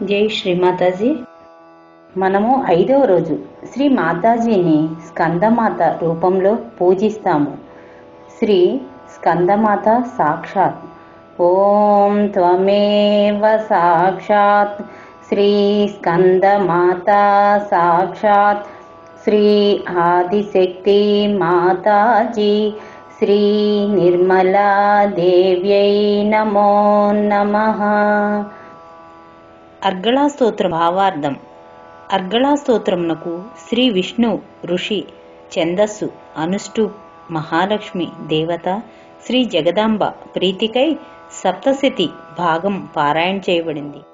జై శ్రీ మాతాజీ మనము ఐదవ రోజు శ్రీ మాతాజీని స్కందమాత రూపంలో పూజిస్తాము శ్రీ స్కందమాత సాక్షాత్ ఓం త్వమేవ సాక్షాత్ శ్రీ స్కందమాత సాక్షాత్ శ్రీ ఆదిశక్తి మాతాజీ శ్రీ నిర్మలా దేవ్యై నమో నమః అర్గళా స్తోత్ర భావార్థం అర్గళా స్తోత్రమునకు శ్రీ విష్ణు ఋషి ఛందస్సు అనుష్టు మహాలక్ష్మి దేవత శ్రీ జగదాంబ ప్రీతికై సప్తశతి భాగం పారాయణ చేయబడింది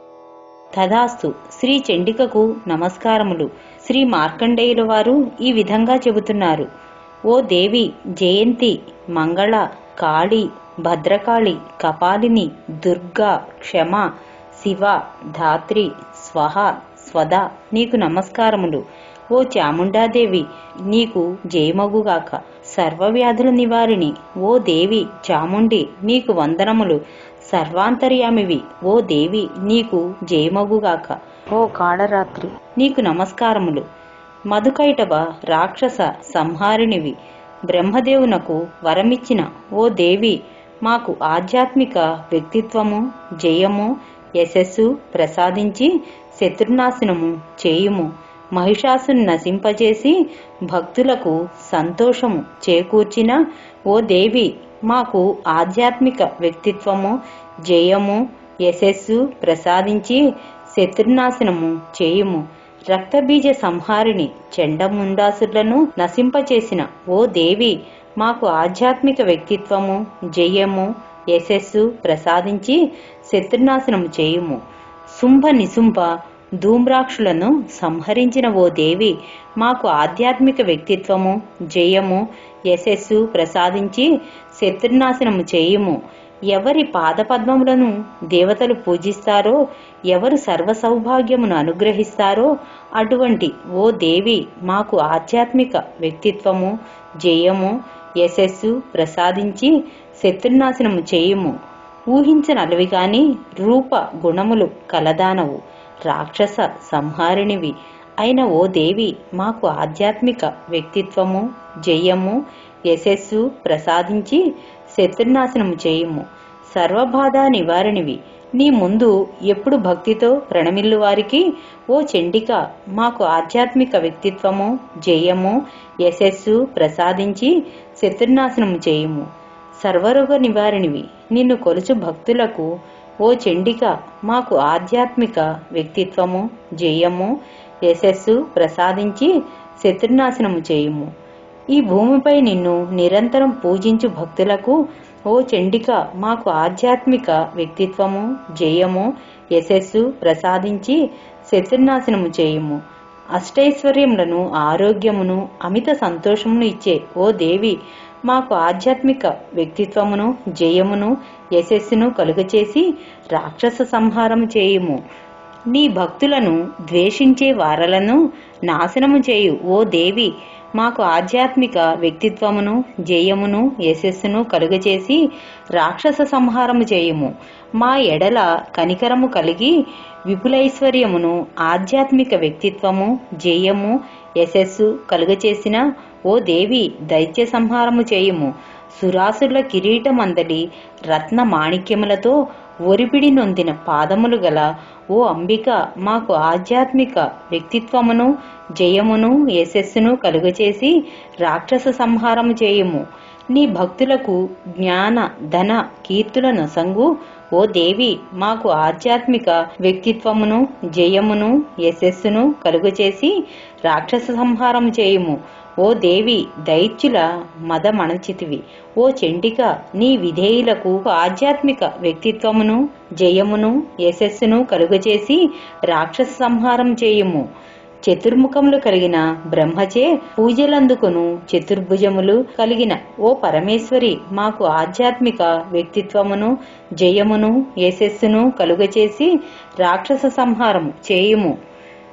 తదాస్తు శ్రీ చండికకు నమస్కారములు శ్రీ మార్కండేయుల వారు ఈ విధంగా చెబుతున్నారు ఓ దేవి జయంతి మంగళ కాళి భద్రకాళి కపాలిని దుర్గా క్షమ శివ ధాత్రి స్వహ స్వద నీకు నమస్కారములు ఓ చాముండాదేవి నీకు జయమగుగాక సర్వవ్యాధుల నివారిణి ఓ దేవి చాముండి నీకు వందనములు సర్వాంతర్యామివి ఓ దేవి నీకు జయమగుగాక ఓ కాళరాత్రి నీకు నమస్కారములు మధుకైటవ రాక్షస సంహారిణివి బ్రహ్మదేవునకు వరమిచ్చిన ఓ దేవి మాకు ఆధ్యాత్మిక వ్యక్తిత్వము జయము యశస్సు ప్రసాదించి శత్రునాశనము చేయుము మహిషాసుని నశింపజేసి భక్తులకు సంతోషము చేకూర్చిన ఓ దేవి మాకు ఆధ్యాత్మిక వ్యక్తిత్వము జయము యశస్సు ప్రసాదించి శత్రునాశనము చేయుము రక్తబీజ సంహారిణి చెండముండాసులను నశింపచేసిన ఓ దేవి మాకు ఆధ్యాత్మిక వ్యక్తిత్వము జయము యశస్సు ప్రసాదించి శత్రునాశనము చేయుము శుంభ నిశుంభ ధూమ్రాక్షులను సంహరించిన ఓ దేవి మాకు ఆధ్యాత్మిక వ్యక్తిత్వము జయము యశస్సు ప్రసాదించి శత్రునాశనము చేయుము ఎవరి పాదపద్మములను దేవతలు పూజిస్తారో ఎవరు సర్వ సౌభాగ్యమును అనుగ్రహిస్తారో అటువంటి ఓ దేవి మాకు ఆధ్యాత్మిక వ్యక్తిత్వము జయము యశస్సు ప్రసాదించి శత్రునాశనము చేయుము ఊహించనలవి గాని రూప గుణములు కలదానవు రాక్షస సంహారిణివి అయిన ఓ దేవి మాకు ఆధ్యాత్మిక వ్యక్తిత్వము జయము యశస్సు ప్రసాదించి శత్రునాశనము చేయుము సర్వబాధ నివారణివి నీ ముందు ఎప్పుడు భక్తితో ప్రణమిల్లు వారికి ఓ చండిక మాకు ఆధ్యాత్మిక వ్యక్తిత్వము జయము యశస్సు ప్రసాదించి శత్రునాశనము చేయుము సర్వరోగ నివారణివి నిన్ను కొలుచు భక్తులకు ఓ చండిక మాకు ఆధ్యాత్మిక వ్యక్తిత్వము జయము యశస్సు ప్రసాదించి శత్రునాశనము చేయుము ఈ భూమిపై నిన్ను నిరంతరం పూజించు భక్తులకు ఓ చండిక మాకు ఆధ్యాత్మిక వ్యక్తిత్వము జయము యశస్సు ప్రసాదించి శత్రునాశనము చేయుము అష్టైశ్వర్యములను ఆరోగ్యమును అమిత సంతోషమును ఇచ్చే ఓ దేవి మాకు ఆధ్యాత్మిక వ్యక్తిత్వమును జయమును యశస్సును కలుగచేసి రాక్షస సంహారము చేయుము నీ భక్తులను ద్వేషించే వారలను నాశనము చేయు ఓ దేవి మాకు ఆధ్యాత్మిక వ్యక్తిత్వమును జయమును యశస్సును కలుగచేసి రాక్షస సంహారము చేయుము మా ఎడల కనికరము కలిగి విపులైశ్వర్యమును ఆధ్యాత్మిక వ్యక్తిత్వము జయము యశస్సు కలుగచేసిన ఓ దేవి దైత్య సంహారము చేయుము సురాసుల కిరీటమందలి రత్న మాణిక్యములతో ఒరిపిడి నొందిన పాదములు గల ఓ అంబిక మాకు ఆధ్యాత్మిక వ్యక్తిత్వమును జయమును యశస్సును కలుగచేసి రాక్షస సంహారము చేయుము నీ భక్తులకు జ్ఞాన ధన కీర్తులను సంగు ఓ దేవి మాకు ఆధ్యాత్మిక వ్యక్తిత్వమును జయమును యశస్సును కలుగచేసి రాక్షస సంహారం చేయుము ఓ దేవి దైత్యుల మదమణచితివి ఓ చెంటిక నీ విధేయులకు ఆధ్యాత్మిక వ్యక్తిత్వమును జయమును యశస్సును కలుగచేసి రాక్షస సంహారం చేయుము చతుర్ముఖములు కలిగిన బ్రహ్మచే పూజలందుకును చతుర్భుజములు కలిగిన ఓ పరమేశ్వరి మాకు ఆధ్యాత్మిక వ్యక్తిత్వమును జయమును యశస్సును కలుగచేసి రాక్షస సంహారము చేయుము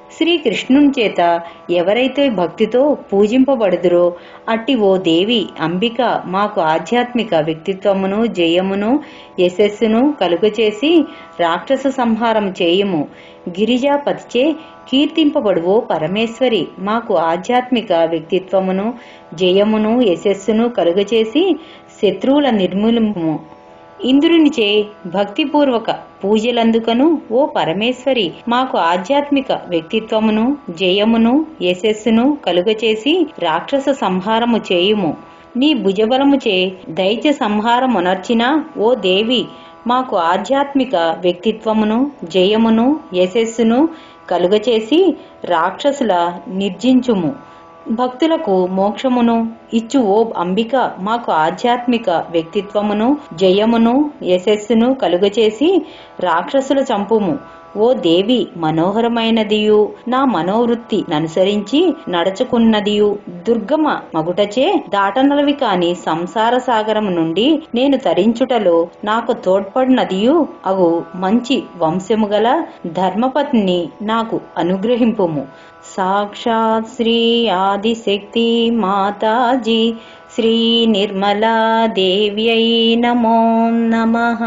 శ్రీకృష్ణుని చేత ఎవరైతే భక్తితో పూజింపబడుదురో అట్టి ఓ దేవి అంబిక మాకు ఆధ్యాత్మిక వ్యక్తిత్వమును జయమును యశస్సును కలుగచేసి రాక్షస సంహారం చేయుము గిరిజాపతిచే కీర్తింపబడువో పరమేశ్వరి మాకు ఆధ్యాత్మిక వ్యక్తిత్వమును జయమును యశస్సును కలుగచేసి శత్రువుల నిర్మూలింపు ఇంద్రునిచే భక్తిపూర్వక పూజలందుకను ఓ పరమేశ్వరి మాకు ఆధ్యాత్మిక వ్యక్తిత్వమును జయమును యశస్సును కలుగచేసి రాక్షస సంహారము చేయుము నీ భుజబలముచే దైత్య సంహారమునర్చిన ఓ దేవి మాకు ఆధ్యాత్మిక వ్యక్తిత్వమును జయమును యశస్సును కలుగచేసి రాక్షసుల నిర్జించుము భక్తులకు మోక్షమును ఇచ్చు ఓ అంబిక మాకు ఆధ్యాత్మిక వ్యక్తిత్వమును జయమును యశస్సును కలుగచేసి రాక్షసుల చంపుము ఓ దేవి మనోహరమైనదియు నా మనోవృత్తి ననుసరించి నడుచుకున్నదియు దుర్గమ మగుటచే దాటనలవి కాని సంసార సాగరము నుండి నేను తరించుటలో నాకు తోడ్పడినదియు అగు మంచి వంశము గల ధర్మపత్ని నాకు అనుగ్రహింపుము సాక్షాత్ శ్రీ ఆదిశక్తి మాతాజీ శ్రీ నిర్మలా దేవ్యై నమో నమః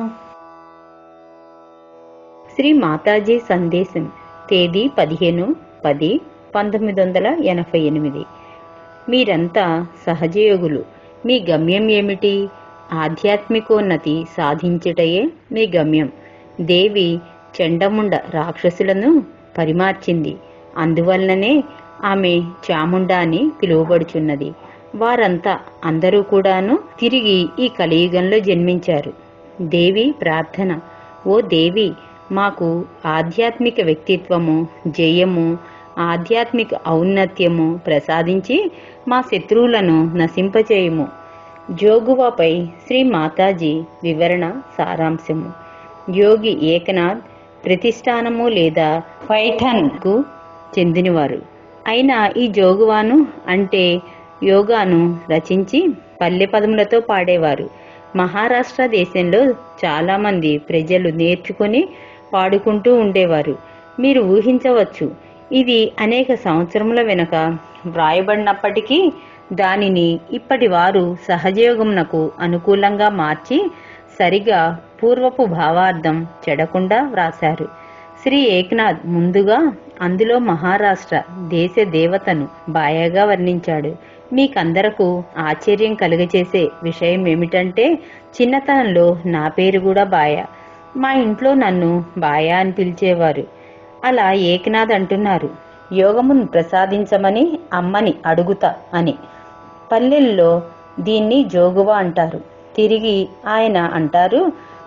శ్రీ మాతాజీ సందేశం తేదీ పదిహేను పది పంతొమ్మిది వందల ఎనభై ఎనిమిది మీరంతా సహజయోగులు మీ గమ్యం ఏమిటి ఆధ్యాత్మికోన్నతి సాధించుటయే మీ గమ్యం దేవి చెండముండ రాక్షసులను పరిమార్చింది అందువలననే ఆమె చాముండా అని పిలువబడుచున్నది వారంతా అందరూ కూడాను తిరిగి ఈ కలియుగంలో జన్మించారు దేవి ప్రార్థన ఓ దేవి మాకు ఆధ్యాత్మిక వ్యక్తిత్వము జయము ఆధ్యాత్మిక ఔన్నత్యము ప్రసాదించి మా శత్రువులను నశింపచేయము జోగువాపై శ్రీ మాతాజీ వివరణ సారాంశము యోగి ఏకనాథ్ ప్రతిష్టానము లేదా పైఠన్కు చెందినవారు అయినా ఈ జోగువాను అంటే యోగాను రచించి పల్లె పదములతో పాడేవారు మహారాష్ట్ర దేశంలో చాలామంది ప్రజలు నేర్చుకుని పాడుకుంటూ ఉండేవారు మీరు ఊహించవచ్చు ఇది అనేక సంవత్సరముల వెనుక వ్రాయబడినప్పటికీ దానిని ఇప్పటి వారు సహజయోగమునకు అనుకూలంగా మార్చి సరిగా పూర్వపు భావార్థం చెడకుండా వ్రాశారు శ్రీ ఏక్నాథ్ ముందుగా అందులో మహారాష్ట్ర దేశ దేవతను బాయాగా వర్ణించాడు మీకందరకు ఆశ్చర్యం కలుగచేసే విషయం ఏమిటంటే చిన్నతనంలో నా పేరు కూడా బాయ మా ఇంట్లో నన్ను బాయ అని పిలిచేవారు అలా ఏకనాథ్ అంటున్నారు యోగమును ప్రసాదించమని అమ్మని అడుగుతా అని పల్లెల్లో దీన్ని జోగువ అంటారు తిరిగి ఆయన అంటారు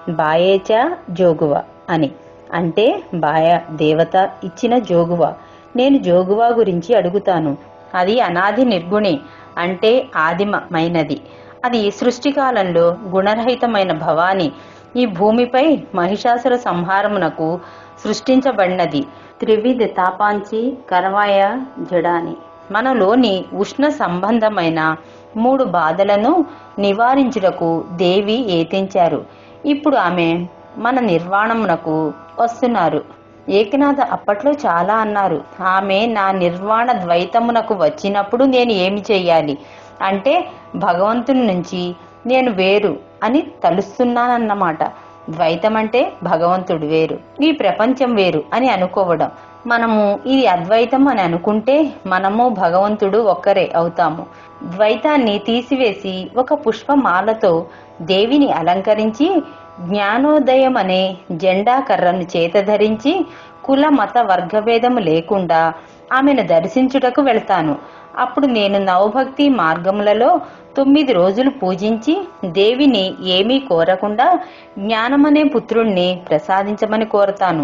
బాయేచా జోగువ అని అంటే బాయ దేవత ఇచ్చిన జోగువ నేను జోగువా గురించి అడుగుతాను అది అనాది నిర్గుణి అంటే ఆదిమమైనది అది సృష్టికాలంలో గుణరహితమైన భవాని ఈ భూమిపై మహిషాసుర సంహారమునకు సృష్టించబడినది త్రివిధ తాపాంచి కరవాయ జడాని మనలోని ఉష్ణ సంబంధమైన మూడు బాధలను నివారించుటకు దేవి ఏతించారు ఇప్పుడు ఆమె మన నిర్వాణమునకు వస్తున్నారు ఏకనాథ అప్పట్లో చాలా అన్నారు ఆమె నా నిర్వాణ ద్వైతమునకు వచ్చినప్పుడు నేను ఏమి చెయ్యాలి అంటే భగవంతుని నుంచి నేను వేరు అని తలుస్తున్నానన్నమాట ద్వైతం అంటే భగవంతుడు వేరు ఈ ప్రపంచం వేరు అని అనుకోవడం మనము ఇది అద్వైతం అని అనుకుంటే మనము భగవంతుడు ఒక్కరే అవుతాము ద్వైతాన్ని తీసివేసి ఒక పుష్పమాలతో దేవిని అలంకరించి జ్ఞానోదయం అనే జెండా కర్రను చేత ధరించి కుల మత వర్గభేదము లేకుండా ఆమెను దర్శించుటకు వెళ్తాను అప్పుడు నేను నవభక్తి మార్గములలో తొమ్మిది రోజులు పూజించి దేవిని ఏమీ కోరకుండా జ్ఞానమనే పుత్రుణ్ణి ప్రసాదించమని కోరతాను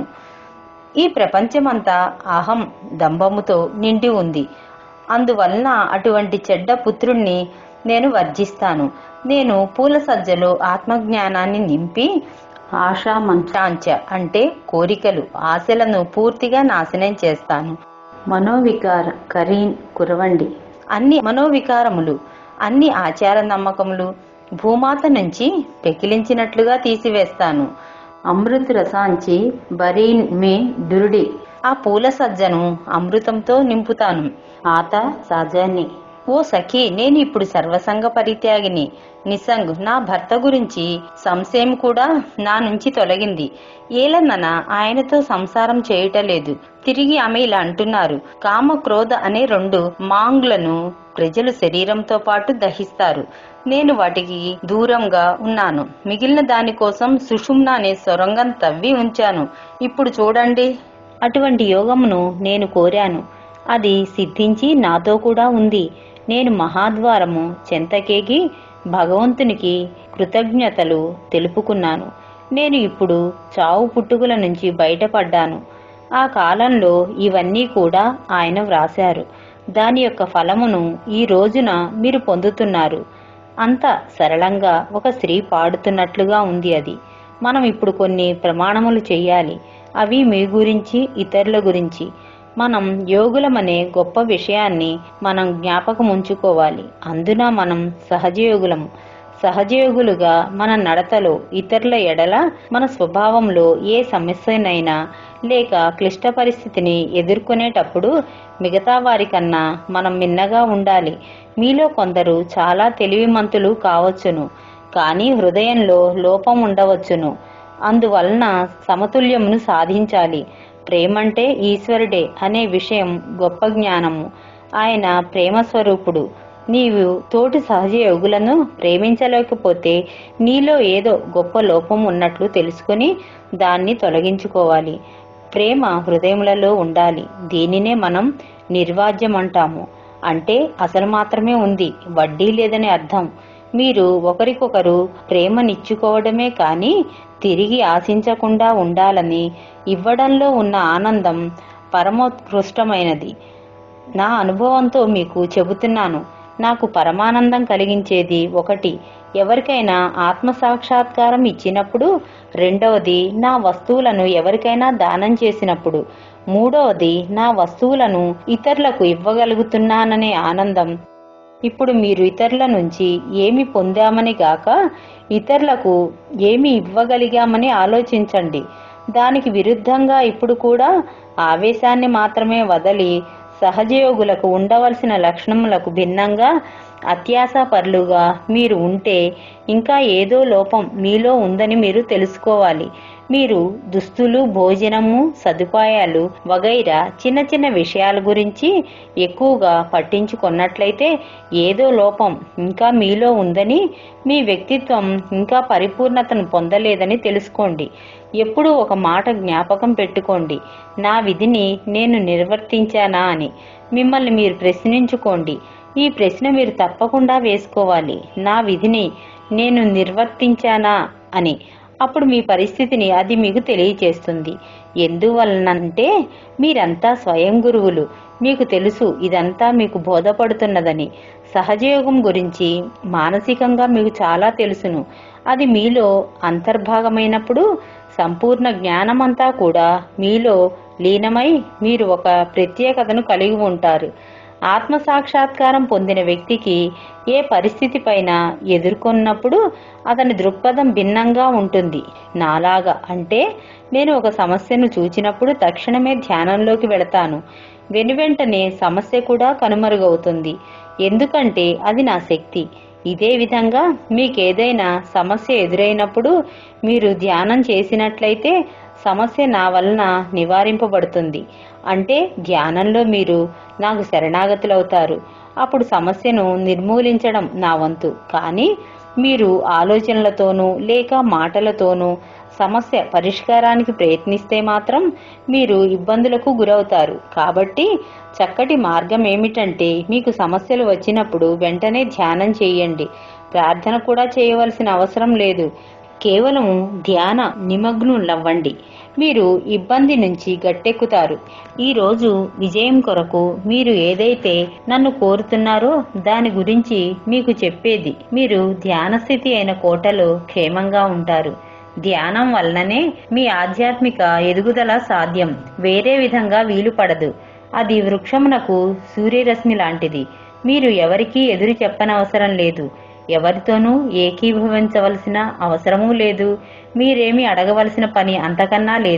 ఈ ప్రపంచమంతా అహం దంభముతో నిండి ఉంది అందువలన అటువంటి చెడ్డ పుత్రుణ్ణి నేను వర్జిస్తాను నేను పూల సజ్జలో ఆత్మజ్ఞానాన్ని నింపి ఆశా మంచాంచ అంటే కోరికలు ఆశలను పూర్తిగా నాశనం చేస్తాను మనోవికార కరీన్ కురవండి అన్ని మనోవికారములు అన్ని ఆచార నమ్మకములు భూమాత నుంచి పెకిలించినట్లుగా తీసివేస్తాను అమృత రసాంచి బరీన్ మే దురుడి ఆ పూల సజ్జను అమృతంతో నింపుతాను ఆత సహజాన్ని ఓ సఖి నేను ఇప్పుడు సర్వసంగ పరిత్యాగిని నిస్సంగ్ నా భర్త గురించి సంశయం కూడా నా నుంచి తొలగింది ఏలన్నన ఆయనతో సంసారం చేయటలేదు తిరిగి ఆమె ఇలా అంటున్నారు కామ క్రోధ అనే రెండు మాంగ్లను ప్రజలు శరీరంతో పాటు దహిస్తారు నేను వాటికి దూరంగా ఉన్నాను మిగిలిన దానికోసం సుషుమ్న అనే సొరంగం తవ్వి ఉంచాను ఇప్పుడు చూడండి అటువంటి యోగమును నేను కోరాను అది సిద్ధించి నాతో కూడా ఉంది నేను మహాద్వారము చెంతకేగి భగవంతునికి కృతజ్ఞతలు తెలుపుకున్నాను నేను ఇప్పుడు చావు పుట్టుకుల నుంచి బయటపడ్డాను ఆ కాలంలో ఇవన్నీ కూడా ఆయన వ్రాశారు దాని యొక్క ఫలమును ఈ రోజున మీరు పొందుతున్నారు అంత సరళంగా ఒక స్త్రీ పాడుతున్నట్లుగా ఉంది అది మనం ఇప్పుడు కొన్ని ప్రమాణములు చేయాలి అవి మీ గురించి ఇతరుల గురించి మనం యోగులమనే గొప్ప విషయాన్ని మనం జ్ఞాపకం ఉంచుకోవాలి అందున మనం సహజయోగులము సహజయోగులుగా మన నడతలో ఇతరుల ఎడల మన స్వభావంలో ఏ సమస్యనైనా లేక క్లిష్ట పరిస్థితిని ఎదుర్కొనేటప్పుడు మిగతా వారికన్నా మనం మిన్నగా ఉండాలి మీలో కొందరు చాలా తెలివిమంతులు కావచ్చును కానీ హృదయంలో లోపం ఉండవచ్చును అందువలన సమతుల్యమును సాధించాలి ప్రేమంటే ఈశ్వరుడే అనే విషయం గొప్ప జ్ఞానము ఆయన ప్రేమ స్వరూపుడు నీవు తోటి సహజ యోగులను ప్రేమించలేకపోతే నీలో ఏదో గొప్ప లోపం ఉన్నట్లు తెలుసుకుని దాన్ని తొలగించుకోవాలి ప్రేమ హృదయములలో ఉండాలి దీనినే మనం నిర్వాజ్యం అంటాము అంటే అసలు మాత్రమే ఉంది వడ్డీ లేదని అర్థం మీరు ఒకరికొకరు ప్రేమనిచ్చుకోవడమే కానీ తిరిగి ఆశించకుండా ఉండాలని ఇవ్వడంలో ఉన్న ఆనందం పరమోత్కృష్టమైనది నా అనుభవంతో మీకు చెబుతున్నాను నాకు పరమానందం కలిగించేది ఒకటి ఎవరికైనా ఆత్మ సాక్షాత్కారం ఇచ్చినప్పుడు రెండవది నా వస్తువులను ఎవరికైనా దానం చేసినప్పుడు మూడవది నా వస్తువులను ఇతరులకు ఇవ్వగలుగుతున్నాననే ఆనందం ఇప్పుడు మీరు ఇతరుల నుంచి ఏమి పొందామని గాక ఇతరులకు ఏమి ఇవ్వగలిగామని ఆలోచించండి దానికి విరుద్ధంగా ఇప్పుడు కూడా ఆవేశాన్ని మాత్రమే వదలి సహజయోగులకు ఉండవలసిన లక్షణములకు భిన్నంగా అత్యాసపరులుగా మీరు ఉంటే ఇంకా ఏదో లోపం మీలో ఉందని మీరు తెలుసుకోవాలి మీరు దుస్తులు భోజనము సదుపాయాలు వగైరా చిన్న చిన్న విషయాల గురించి ఎక్కువగా పట్టించుకున్నట్లయితే ఏదో లోపం ఇంకా మీలో ఉందని మీ వ్యక్తిత్వం ఇంకా పరిపూర్ణతను పొందలేదని తెలుసుకోండి ఎప్పుడూ ఒక మాట జ్ఞాపకం పెట్టుకోండి నా విధిని నేను నిర్వర్తించానా అని మిమ్మల్ని మీరు ప్రశ్నించుకోండి ఈ ప్రశ్న మీరు తప్పకుండా వేసుకోవాలి నా విధిని నేను నిర్వర్తించానా అని అప్పుడు మీ పరిస్థితిని అది మీకు తెలియచేస్తుంది ఎందువలనంటే మీరంతా స్వయం గురువులు మీకు తెలుసు ఇదంతా మీకు బోధపడుతున్నదని సహజయోగం గురించి మానసికంగా మీకు చాలా తెలుసును అది మీలో అంతర్భాగమైనప్పుడు సంపూర్ణ జ్ఞానమంతా కూడా మీలో లీనమై మీరు ఒక ప్రత్యేకతను కలిగి ఉంటారు ఆత్మ సాక్షాత్కారం పొందిన వ్యక్తికి ఏ పరిస్థితి పైన ఎదుర్కొన్నప్పుడు అతని దృక్పథం భిన్నంగా ఉంటుంది నాలాగా అంటే నేను ఒక సమస్యను చూచినప్పుడు తక్షణమే ధ్యానంలోకి వెళతాను వెనువెంటనే సమస్య కూడా కనుమరుగవుతుంది ఎందుకంటే అది నా శక్తి ఇదే విధంగా మీకేదైనా సమస్య ఎదురైనప్పుడు మీరు ధ్యానం చేసినట్లయితే సమస్య నా వలన నివారింపబడుతుంది అంటే ధ్యానంలో మీరు నాకు శరణాగతులవుతారు అప్పుడు సమస్యను నిర్మూలించడం నా వంతు కానీ మీరు ఆలోచనలతోనూ లేక మాటలతోనూ సమస్య పరిష్కారానికి ప్రయత్నిస్తే మాత్రం మీరు ఇబ్బందులకు గురవుతారు కాబట్టి చక్కటి మార్గం ఏమిటంటే మీకు సమస్యలు వచ్చినప్పుడు వెంటనే ధ్యానం చేయండి ప్రార్థన కూడా చేయవలసిన అవసరం లేదు కేవలం ధ్యాన నిమగ్నులవ్వండి మీరు ఇబ్బంది నుంచి గట్టెక్కుతారు ఈ రోజు విజయం కొరకు మీరు ఏదైతే నన్ను కోరుతున్నారో దాని గురించి మీకు చెప్పేది మీరు ధ్యాన స్థితి అయిన కోటలో క్షేమంగా ఉంటారు ధ్యానం వలననే మీ ఆధ్యాత్మిక ఎదుగుదల సాధ్యం వేరే విధంగా వీలు పడదు అది వృక్షమునకు సూర్యరశ్మి లాంటిది మీరు ఎవరికీ ఎదురు చెప్పనవసరం లేదు ఎవరితోనూ ఏకీభవించవలసిన అవసరమూ లేదు మీరేమీ అడగవలసిన పని అంతకన్నా లేదు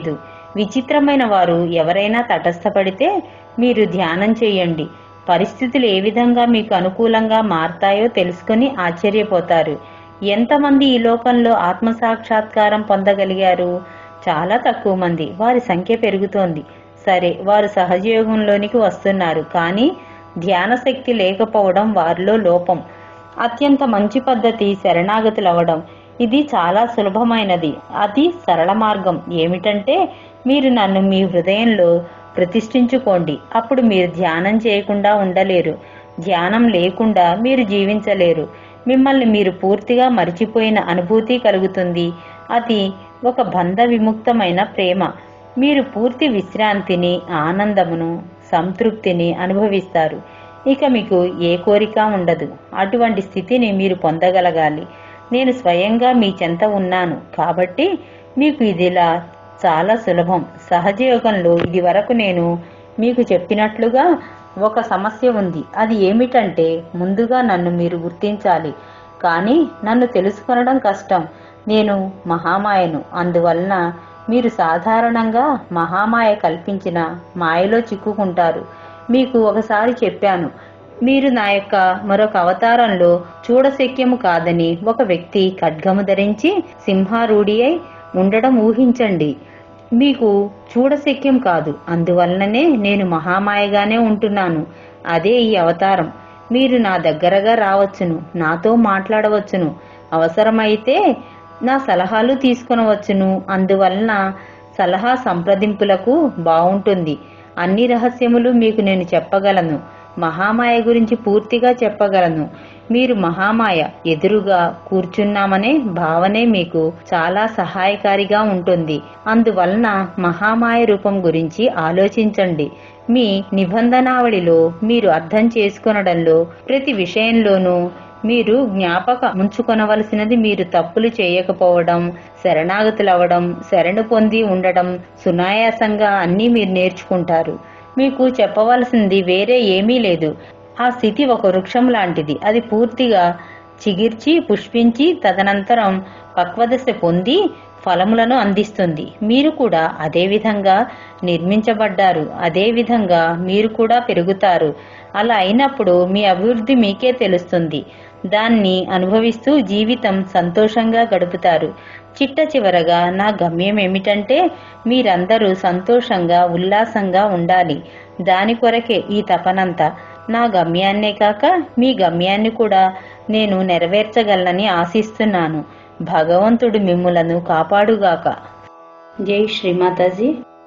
విచిత్రమైన వారు ఎవరైనా తటస్థపడితే మీరు ధ్యానం చేయండి పరిస్థితులు ఏ విధంగా మీకు అనుకూలంగా మారతాయో తెలుసుకుని ఆశ్చర్యపోతారు ఎంతమంది ఈ లోకంలో ఆత్మసాక్షాత్కారం పొందగలిగారు చాలా తక్కువ మంది వారి సంఖ్య పెరుగుతోంది సరే వారు సహజయోగంలోనికి వస్తున్నారు కానీ ధ్యాన శక్తి లేకపోవడం వారిలో లోపం అత్యంత మంచి పద్ధతి శరణాగతులవ్వడం ఇది చాలా సులభమైనది అది సరళ మార్గం ఏమిటంటే మీరు నన్ను మీ హృదయంలో ప్రతిష్ఠించుకోండి అప్పుడు మీరు ధ్యానం చేయకుండా ఉండలేరు ధ్యానం లేకుండా మీరు జీవించలేరు మిమ్మల్ని మీరు పూర్తిగా మరిచిపోయిన అనుభూతి కలుగుతుంది అది ఒక బంధ విముక్తమైన ప్రేమ మీరు పూర్తి విశ్రాంతిని ఆనందమును సంతృప్తిని అనుభవిస్తారు ఇక మీకు ఏ కోరిక ఉండదు అటువంటి స్థితిని మీరు పొందగలగాలి నేను స్వయంగా మీ చెంత ఉన్నాను కాబట్టి మీకు ఇదిలా చాలా సులభం సహజయోగంలో ఇది వరకు నేను మీకు చెప్పినట్లుగా ఒక సమస్య ఉంది అది ఏమిటంటే ముందుగా నన్ను మీరు గుర్తించాలి కానీ నన్ను తెలుసుకొనడం కష్టం నేను మహామాయను అందువలన మీరు సాధారణంగా మహామాయ కల్పించిన మాయలో చిక్కుకుంటారు మీకు ఒకసారి చెప్పాను మీరు నా యొక్క మరొక అవతారంలో చూడశక్యము కాదని ఒక వ్యక్తి ఖడ్గము ధరించి సింహారూఢి అయి ఉండడం ఊహించండి మీకు చూడశక్యం కాదు అందువలననే నేను మహామాయగానే ఉంటున్నాను అదే ఈ అవతారం మీరు నా దగ్గరగా రావచ్చును నాతో మాట్లాడవచ్చును అవసరమైతే నా సలహాలు తీసుకొనవచ్చును అందువలన సలహా సంప్రదింపులకు బావుంటుంది అన్ని రహస్యములు మీకు నేను చెప్పగలను మహామాయ గురించి పూర్తిగా చెప్పగలను మీరు మహామాయ ఎదురుగా కూర్చున్నామనే భావనే మీకు చాలా సహాయకారిగా ఉంటుంది అందువలన మహామాయ రూపం గురించి ఆలోచించండి మీ నిబంధనావళిలో మీరు అర్థం చేసుకొనడంలో ప్రతి విషయంలోనూ మీరు జ్ఞాపక ఉంచుకొనవలసినది మీరు తప్పులు చేయకపోవడం శరణాగతులవ్వడం శరణు పొంది ఉండడం సునాయాసంగా అన్నీ మీరు నేర్చుకుంటారు మీకు చెప్పవలసింది వేరే ఏమీ లేదు ఆ స్థితి ఒక వృక్షం లాంటిది అది పూర్తిగా చిగిర్చి పుష్పించి తదనంతరం పక్వదశ పొంది ఫలములను అందిస్తుంది మీరు కూడా అదే విధంగా నిర్మించబడ్డారు అదే విధంగా మీరు కూడా పెరుగుతారు అలా అయినప్పుడు మీ అభివృద్ధి మీకే తెలుస్తుంది దాన్ని అనుభవిస్తూ జీవితం సంతోషంగా గడుపుతారు చిట్ట చివరగా నా గమ్యం ఏమిటంటే మీరందరూ సంతోషంగా ఉల్లాసంగా ఉండాలి దాని కొరకే ఈ తపనంతా నా గమ్యాన్నే కాక మీ గమ్యాన్ని కూడా నేను నెరవేర్చగలనని ఆశిస్తున్నాను భగవంతుడు మిమ్ములను కాపాడుగాక జై శ్రీమాతాజీ